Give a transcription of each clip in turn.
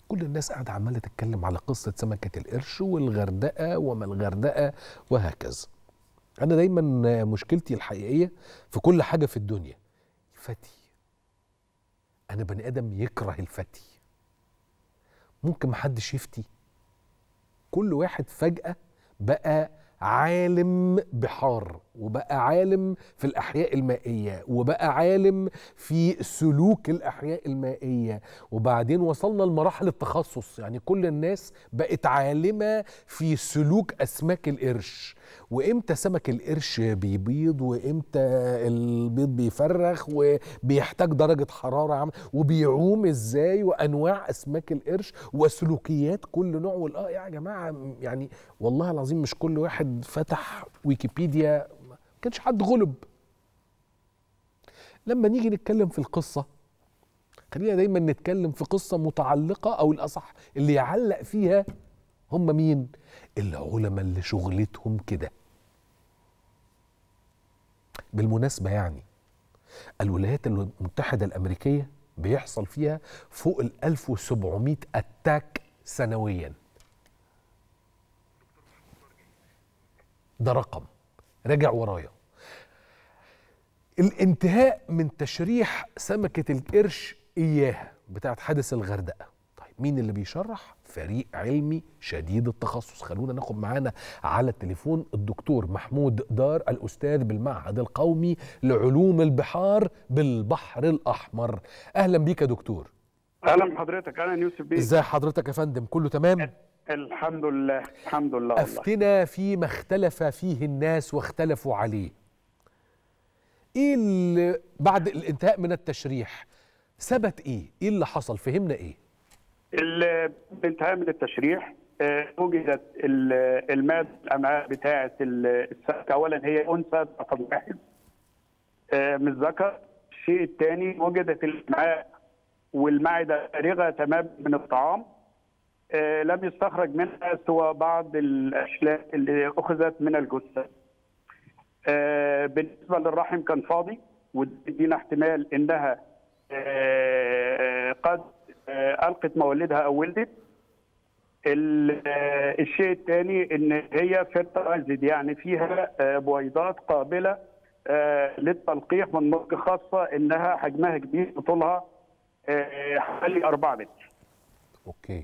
كل الناس قاعده عماله تتكلم على قصه سمكه القرش والغردقه وما الغردقه وهكذا انا دايما مشكلتي الحقيقيه في كل حاجه في الدنيا الفتي انا بني ادم يكره الفتي ممكن محدش يفتي كل واحد فجاه بقى عالم بحار وبقى عالم في الأحياء المائية وبقى عالم في سلوك الأحياء المائية وبعدين وصلنا لمراحل التخصص يعني كل الناس بقت عالمة في سلوك أسماك القرش وإمتى سمك القرش بيبيض وإمتى البيض بيفرخ وبيحتاج درجة حرارة عام وبيعوم إزاي وأنواع أسماك القرش وسلوكيات كل نوع والآه يا جماعة يعني والله العظيم مش كل واحد فتح ويكيبيديا ما كانش حد غلب لما نيجي نتكلم في القصة خلينا دايما نتكلم في قصة متعلقة أو الأصح اللي يعلق فيها هم مين؟ العلماء اللي شغلتهم كده بالمناسبة يعني الولايات المتحدة الأمريكية بيحصل فيها فوق ال 1700 أتاك سنوياً ده رقم راجع ورايا الانتهاء من تشريح سمكة القرش إياها بتاعت حادث الغردقة طيب مين اللي بيشرح فريق علمي شديد التخصص خلونا ناخد معانا على التليفون الدكتور محمود دار الأستاذ بالمعهد القومي لعلوم البحار بالبحر الأحمر أهلا بيك يا دكتور اهلا بحضرتك اهلا يوسف بيه ازاي حضرتك يا فندم كله تمام الحمد لله الحمد لله والله أفتنا فيما اختلف فيه الناس واختلفوا عليه ايه اللي بعد الانتهاء من التشريح ثبت ايه ايه اللي حصل فهمنا ايه ال- الانتهاء من التشريح آه، وجدت ال- الماده الامعاء بتاعه ال- السمكه اولا هي انثى رقم واحد آه، مش ذكر الشيء الثاني وجدت الامعاء والمعده فارغه تماما من الطعام آه، لم يستخرج منها سوى بعض الاشلاء اللي اخذت من الجثه. آه، بالنسبه للرحم كان فاضي وادينا احتمال انها آه، قد آه، القت مولدها او ولدت. ال- آه، الشيء الثاني ان هي فيرتلايزد يعني فيها آه، بويضات قابله آه، للتلقيح من نضج خاصه انها حجمها كبير وطولها آه، حوالي 4 متر. اوكي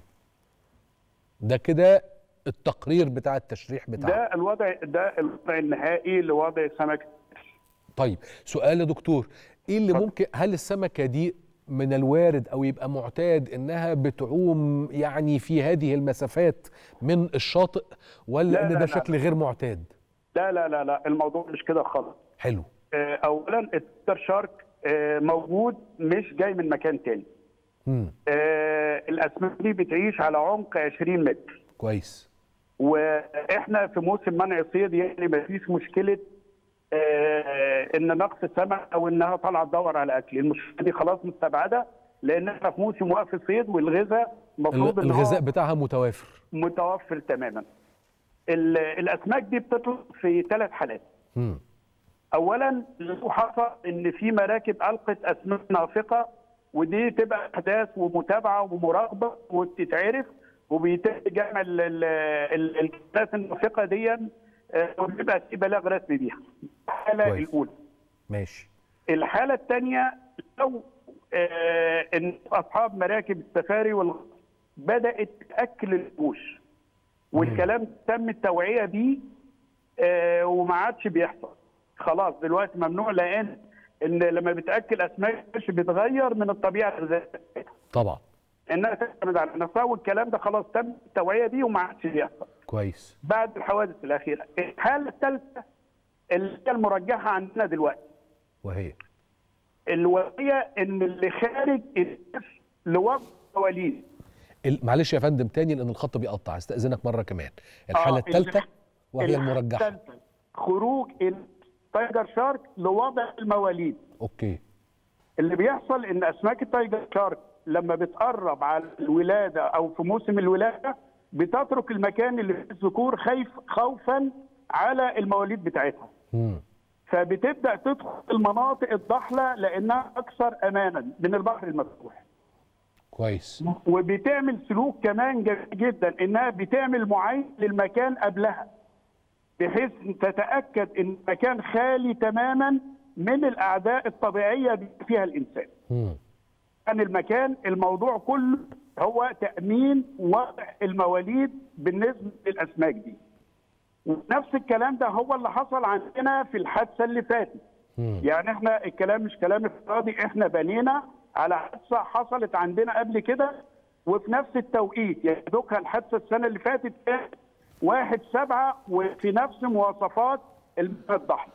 ده كده التقرير بتاع التشريح بتاعه ده الوضع ده الوضع النهائي لوضع سمكه طيب سؤال يا دكتور ايه اللي اتفضل. ممكن هل السمكه دي من الوارد او يبقى معتاد انها بتعوم يعني في هذه المسافات من الشاطئ ولا لا، ان لا، ده لا. شكل غير معتاد لا لا لا لا الموضوع مش كده خالص حلو آه، اولا التر شارك آه، موجود مش جاي من مكان تاني امم آه، الاسماك دي بتعيش على عمق 20 متر كويس واحنا في موسم منع الصيد يعني ما فيش مشكله آه، ان نقص السمك او انها طالعه تدور على اكل المشكله دي خلاص مستبعده لان احنا في موسم وقف الصيد والغذاء المفروض ال- ان هو الغذاء بتاعها متوافر متوفر تماما ال- الاسماك دي بتطلع في ثلاث حالات امم اولا لو حصل ان في مراكب القت اسماك نافقه ودي تبقى احداث ومتابعه ومراقبه وبتتعرف وبيتم جمع ال- ال- ال- الكائنات النافقه دي آه، وبيبقى في بلاغ رسمي بيها. الحاله كويس. الاولى. ماشي الحاله الثانيه لو آه، ان اصحاب مراكب السفاري والغ- بدات تاكل الوحوش والكلام تم التوعيه بيه آه، وما عادش بيحصل خلاص دلوقتي ممنوع لان ان لما بتاكل اسماك مش بتغير من الطبيعه الغذائيه بتاعتها. طبعا انها تعتمد على نفسها والكلام ده خلاص تم التوعيه بيه وما عادش بيحصل كويس بعد الحوادث الاخيره الحاله الثالثه اللي هي المرجحه عندنا دلوقتي وهي الوصيه ان اللي خارج النفس لوضع مواليد ال- معلش يا فندم تاني لان الخط بيقطع استاذنك مره كمان الحاله آه، الثالثه اللي- وهي المرجحه الثالثة، خروج التايجر شارك لوضع المواليد اوكي اللي بيحصل ان اسماك التايجر شارك لما بتقرب على الولاده او في موسم الولاده بتترك المكان اللي فيه الذكور خايف خوفا على المواليد بتاعتها امم فبتبدا تدخل المناطق الضحله لانها اكثر امانا من البحر المفتوح كويس وبتعمل سلوك كمان جميل جدا انها بتعمل معاينه للمكان قبلها بحيث تتاكد ان المكان خالي تماما من الاعداء الطبيعيه اللي فيها الانسان. مم. كان المكان الموضوع كله هو تامين وضع المواليد بالنسبه للاسماك دي. ونفس الكلام ده هو اللي حصل عندنا في الحادثه اللي فاتت. مم. يعني احنا الكلام مش كلام افتراضي احنا بنينا على حادثه حصلت عندنا قبل كده وفي نفس التوقيت يعني دوكها الحادثه السنه اللي فاتت كانت واحد سبعة وفي نفس مواصفات الماء الضحي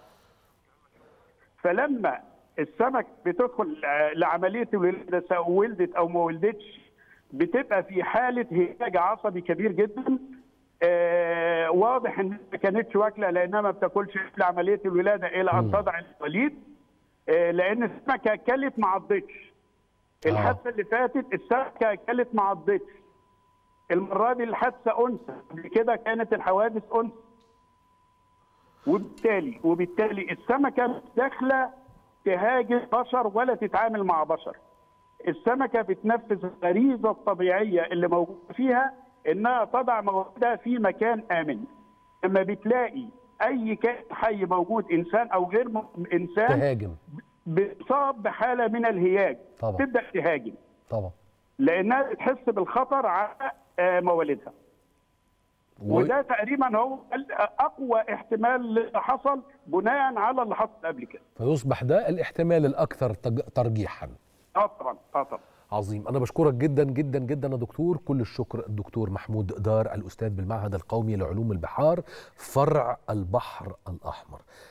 فلما السمك بتدخل آه، لعمليه الولاده سواء ولدت او ما ولدتش بتبقى في حاله هياج عصبي كبير جدا آه واضح ان ما كانتش واكله لانها ما بتاكلش قبل عمليه الولاده الى ان تضع الوليد آه لان السمكه اكلت ما عضتش الحادثه اللي فاتت السمكه اكلت ما عضتش المره دي الحادثه انثى قبل كده كانت الحوادث انثى وبالتالي وبالتالي السمكه مش داخله تهاجم بشر ولا تتعامل مع بشر السمكه بتنفذ الغريزه الطبيعيه اللي موجوده فيها انها تضع موادها في مكان امن لما بتلاقي اي كائن حي موجود انسان او غير م- انسان تهاجم بتصاب بحاله من الهياج طبعا. تبدا تهاجم طبعا لانها بتحس بالخطر على آه، مواليدها و- وده تقريبا هو ال- اقوى احتمال اللي حصل بناء على اللي حصل قبل كده فيصبح ده الاحتمال الاكثر تج- ترجيحا اه طبعا اه طبعا عظيم انا بشكرك جدا جدا جدا يا دكتور كل الشكر الدكتور محمود دار الاستاذ بالمعهد القومي لعلوم البحار فرع البحر الاحمر